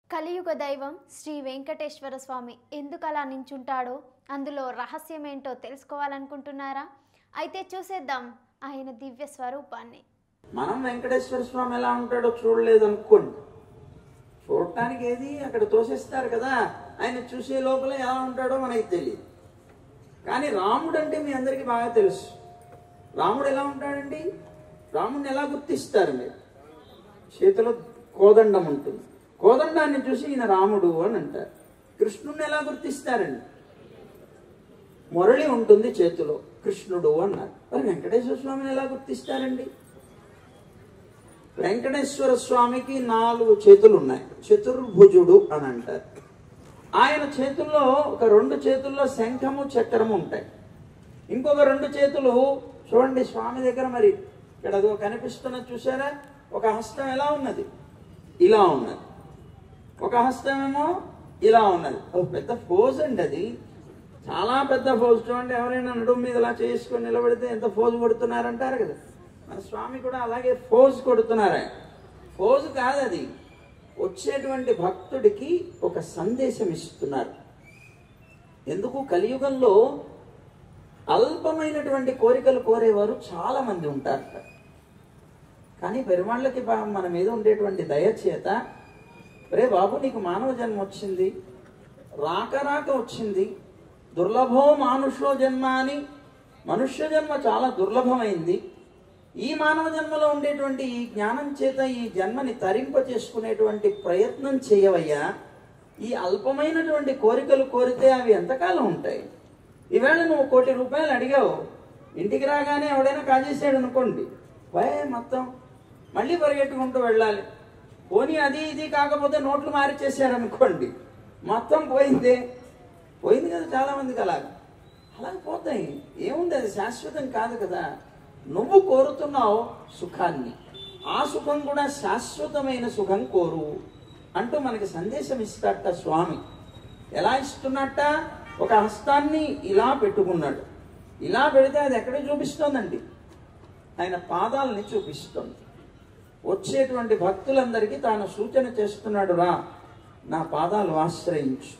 కలియుగ దైవం శ్రీ వెంకటేశ్వర స్వామి ఎందుకు అలా నించుంటాడో అందులో రహస్యమేంటో తెలుసుకోవాలనుకుంటున్నారా అయితే చూసేద్దాం ఆయన దివ్య స్వరూపాన్ని మనం వెంకటేశ్వర స్వామి ఎలా ఉంటాడో చూడలేదు అనుకోండి చూడటానికి ఏది అక్కడ తోసేస్తారు కదా ఆయన చూసే లోపల ఎలా ఉంటాడో మనకి తెలియదు కానీ రాముడు అంటే మీ అందరికీ బాగా తెలుసు రాముడు ఎలా ఉంటాడండి రాముడిని ఎలా గుర్తిస్తారు మీరు చేతిలో కోదండం ఉంటుంది కోదండాన్ని చూసి ఈయన రాముడు అని అంటారు కృష్ణుడిని ఎలా గుర్తిస్తారండి మురళి ఉంటుంది చేతిలో కృష్ణుడు అన్నారు మరి వెంకటేశ్వర స్వామిని ఎలా గుర్తిస్తారండి వెంకటేశ్వర స్వామికి నాలుగు చేతులు ఉన్నాయి చతుర్భుజుడు అని అంటారు ఆయన చేతుల్లో ఒక రెండు చేతుల్లో శంఖము చక్రము ఉంటాయి ఇంకొక రెండు చేతులు చూడండి స్వామి దగ్గర మరి ఇక్కడ అదో కనిపిస్తున్నది చూసారా ఒక హస్తం ఎలా ఉన్నది ఇలా ఉన్నది ఒక హస్తమేమో ఇలా ఉన్నది ఒక పెద్ద ఫోజ్ అండి అది చాలా పెద్ద ఫోజ్ చూడండి ఎవరైనా నడుము మీద ఇలా చేసుకొని నిలబడితే ఎంత ఫోజ్ కొడుతున్నారంటారు కదా మన స్వామి కూడా అలాగే ఫోజ్ కొడుతున్నారు ఆయన ఫోజ్ కాదు అది వచ్చేటువంటి భక్తుడికి ఒక సందేశం ఇస్తున్నారు ఎందుకు కలియుగంలో అల్పమైనటువంటి కోరికలు కోరేవారు చాలా మంది ఉంటారు కానీ పెరుమాళ్ళకి పా- మన మీద ఉండేటువంటి దయ చేత రే బాబు నీకు మానవ జన్మ వచ్చింది రాక రాక వచ్చింది దుర్లభో మానుషో జన్మ అని మనుష్య జన్మ చాలా దుర్లభమైంది ఈ మానవ జన్మలో ఉండేటువంటి ఈ జ్ఞానం చేత ఈ జన్మని తరింప చేసుకునేటువంటి ప్రయత్నం చేయవయ్యా ఈ అల్పమైనటువంటి కోరికలు కోరితే అవి ఎంతకాలం ఉంటాయి ఈవేళ నువ్వు కోటి రూపాయలు అడిగావు ఇంటికి రాగానే ఎవడైనా కాజేసాడు అనుకోండి భయ మొత్తం మళ్ళీ పరిగెట్టుకుంటూ వెళ్ళాలి పోనీ అది ఇది కాకపోతే నోట్లు మారిచేసాడు అనుకోండి మొత్తం పోయిందే పోయింది కదా చాలా మందికి అలాగా అలా పోతాయి ఏముంది అది శాశ్వతం కాదు కదా నువ్వు కోరుతున్నావు సుఖాన్ని ఆ సుఖం కూడా శాశ్వతమైన సుఖం కోరు అంటూ మనకి సందేశం ఇస్తాట స్వామి ఎలా ఇస్తున్నట్ట ఒక హస్తాన్ని ఇలా పెట్టుకున్నాడు ఇలా పెడితే అది ఎక్కడ చూపిస్తోందండి ఆయన పాదాలని చూపిస్తుంది వచ్చేటువంటి భక్తులందరికీ తాను సూచన చేస్తున్నాడు రా నా పాదాలు ఆశ్రయించు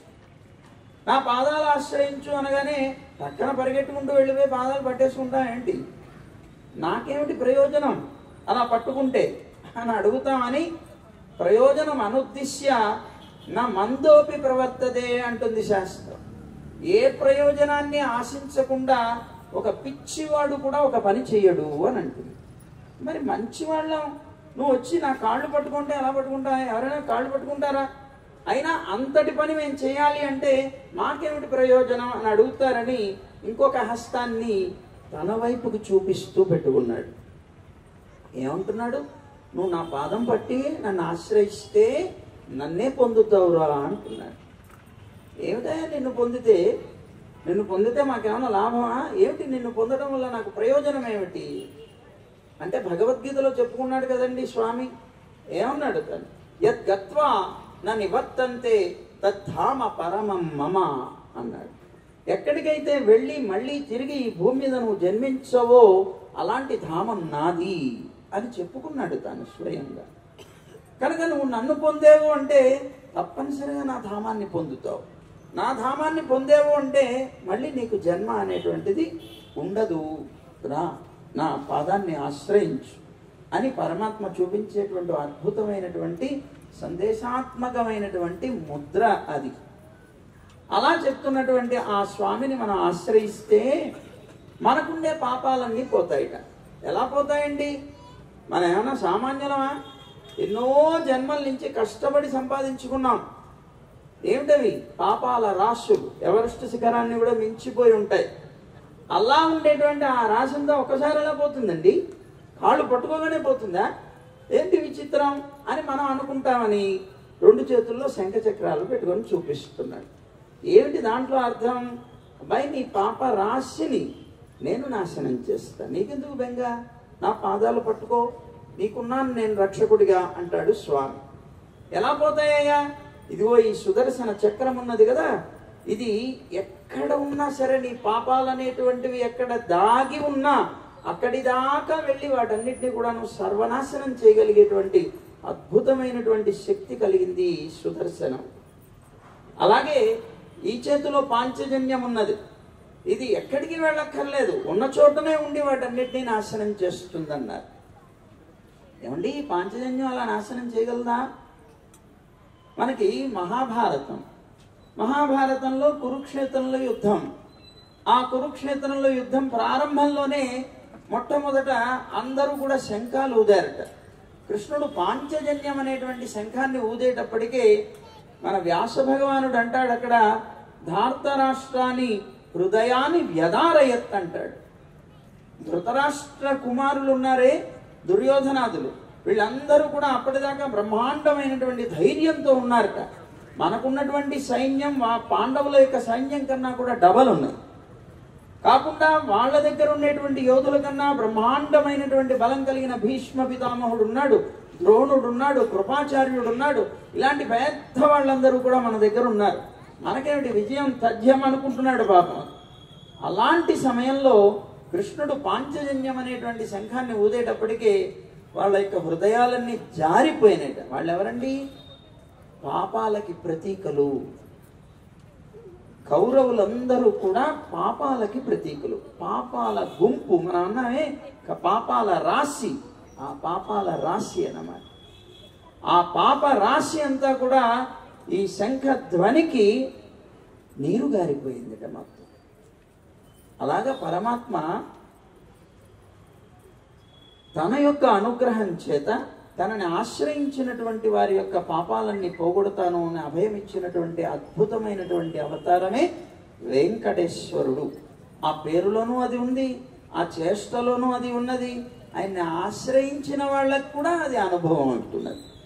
నా పాదాలు ఆశ్రయించు అనగానే పక్కన పరిగెట్టుకుంటూ వెళ్ళిపోయి పాదాలు పట్టేసుకుంటా ఏంటి నాకేమిటి ప్రయోజనం అలా పట్టుకుంటే అని అడుగుతామని ప్రయోజనం అనుద్దిశ్య నా మందోపి ప్రవర్తదే అంటుంది శాస్త్రం ఏ ప్రయోజనాన్ని ఆశించకుండా ఒక పిచ్చివాడు కూడా ఒక పని చెయ్యడు అని అంటుంది మరి మంచి వాళ్ళం నువ్వు వచ్చి నా కాళ్ళు పట్టుకుంటే ఎలా పట్టుకుంటా ఎవరైనా కాళ్ళు పట్టుకుంటారా అయినా అంతటి పని మేము చేయాలి అంటే మాకేమిటి ప్రయోజనం అని అడుగుతారని ఇంకొక హస్తాన్ని తన వైపుకు చూపిస్తూ పెట్టుకున్నాడు ఏమంటున్నాడు నువ్వు నా పాదం పట్టి నన్ను ఆశ్రయిస్తే నన్నే పొందుతావురా అంటున్నాడు ఏమిటా నిన్ను పొందితే నిన్ను పొందితే మాకేమైనా లాభమా ఏమిటి నిన్ను పొందడం వల్ల నాకు ప్రయోజనం ఏమిటి అంటే భగవద్గీతలో చెప్పుకున్నాడు కదండి స్వామి ఏమన్నాడు తను యద్ గత్వా నా నివర్తంతే తద్ధామ పరమం మమ అన్నాడు ఎక్కడికైతే వెళ్ళి మళ్ళీ తిరిగి ఈ భూమి మీద నువ్వు జన్మించవో అలాంటి ధామం నాది అని చెప్పుకున్నాడు తాను స్వయంగా కనుక నువ్వు నన్ను పొందేవు అంటే తప్పనిసరిగా నా ధామాన్ని పొందుతావు నా ధామాన్ని పొందేవు అంటే మళ్ళీ నీకు జన్మ అనేటువంటిది ఉండదు రా నా పాదాన్ని ఆశ్రయించు అని పరమాత్మ చూపించేటువంటి అద్భుతమైనటువంటి సందేశాత్మకమైనటువంటి ముద్ర అది అలా చెప్తున్నటువంటి ఆ స్వామిని మనం ఆశ్రయిస్తే మనకుండే పాపాలన్నీ పోతాయిట ఎలా పోతాయండి మనం ఏమైనా సామాన్యులమా ఎన్నో జన్మల నుంచి కష్టపడి సంపాదించుకున్నాం ఏమిటవి పాపాల రాశులు ఎవరెస్ట్ శిఖరాన్ని కూడా మించిపోయి ఉంటాయి అలా ఉండేటువంటి ఆ రాశంతా ఒక్కసారి ఎలా పోతుందండి కాళ్ళు పట్టుకోగానే పోతుందా ఏంటి విచిత్రం అని మనం అనుకుంటామని రెండు చేతుల్లో శంఖ చక్రాలు పెట్టుకొని చూపిస్తున్నాడు ఏమిటి దాంట్లో అర్థం అబ్బాయి నీ పాప రాశిని నేను నాశనం చేస్తా నీకెందుకు బెంగ నా పాదాలు పట్టుకో నీకున్నాను నేను రక్షకుడిగా అంటాడు స్వామి ఎలా పోతాయ్యా ఇదిగో ఈ సుదర్శన చక్రం ఉన్నది కదా ఇది ఎక్కడ ఉన్నా సరే నీ పాపాలు అనేటువంటివి ఎక్కడ దాగి ఉన్నా అక్కడి దాకా వెళ్ళి వాటన్నిటిని కూడా నువ్వు సర్వనాశనం చేయగలిగేటువంటి అద్భుతమైనటువంటి శక్తి కలిగింది ఈ సుదర్శనం అలాగే ఈ చేతిలో పాంచజన్యం ఉన్నది ఇది ఎక్కడికి వెళ్ళక్కర్లేదు ఉన్న చోటనే ఉండి వాటన్నిటినీ నాశనం చేస్తుందన్నారు ఏమండి ఈ పాంచజన్యం అలా నాశనం చేయగలదా మనకి మహాభారతం మహాభారతంలో కురుక్షేత్రంలో యుద్ధం ఆ కురుక్షేత్రంలో యుద్ధం ప్రారంభంలోనే మొట్టమొదట అందరూ కూడా శంఖాలు ఊదారట కృష్ణుడు పాంచజన్యం అనేటువంటి శంఖాన్ని ఊదేటప్పటికే మన వ్యాస భగవానుడు అంటాడు అక్కడ ధార్తరాష్ట్రాన్ని హృదయాన్ని వ్యదారయత్ అంటాడు ధృతరాష్ట్ర కుమారులు ఉన్నారే దుర్యోధనాదులు వీళ్ళందరూ కూడా అప్పటిదాకా బ్రహ్మాండమైనటువంటి ధైర్యంతో ఉన్నారట మనకున్నటువంటి సైన్యం వా- పాండవుల యొక్క సైన్యం కన్నా కూడా డబల్ ఉన్నది కాకుండా వాళ్ళ దగ్గర ఉండేటువంటి యోధుల కన్నా బ్రహ్మాండమైనటువంటి బలం కలిగిన భీష్మ పితామహుడు ఉన్నాడు ద్రోణుడు ఉన్నాడు కృపాచార్యుడు ఉన్నాడు ఇలాంటి పెద్ద వాళ్ళందరూ కూడా మన దగ్గర ఉన్నారు మనకేమిటి విజయం తథ్యం అనుకుంటున్నాడు పాపం అలాంటి సమయంలో కృష్ణుడు పాంచజన్యం అనేటువంటి శంఖాన్ని ఊదేటప్పటికే వాళ్ళ యొక్క హృదయాలన్నీ జారిపోయినాయి వాళ్ళు ఎవరండి పాపాలకి ప్రతీకలు కౌరవులందరూ కూడా పాపాలకి ప్రతీకులు పాపాల గుంపు మనం అన్నామే క- పాపాల రాశి ఆ పాపాల రాశి అన్నమాట ఆ పాప రాశి అంతా కూడా ఈ శంఖ ధ్వనికి నీరు గారిపోయిందిట మొత్తం అలాగా పరమాత్మ తన యొక్క అనుగ్రహం చేత తనని ఆశ్రయించినటువంటి వారి యొక్క పాపాలన్నీ పోగొడతాను అని అభయం ఇచ్చినటువంటి అద్భుతమైనటువంటి అవతారమే వెంకటేశ్వరుడు ఆ పేరులోనూ అది ఉంది ఆ చేష్టలోనూ అది ఉన్నది ఆయన్ని ఆశ్రయించిన వాళ్ళకు కూడా అది అనుభవం ఉంటున్నది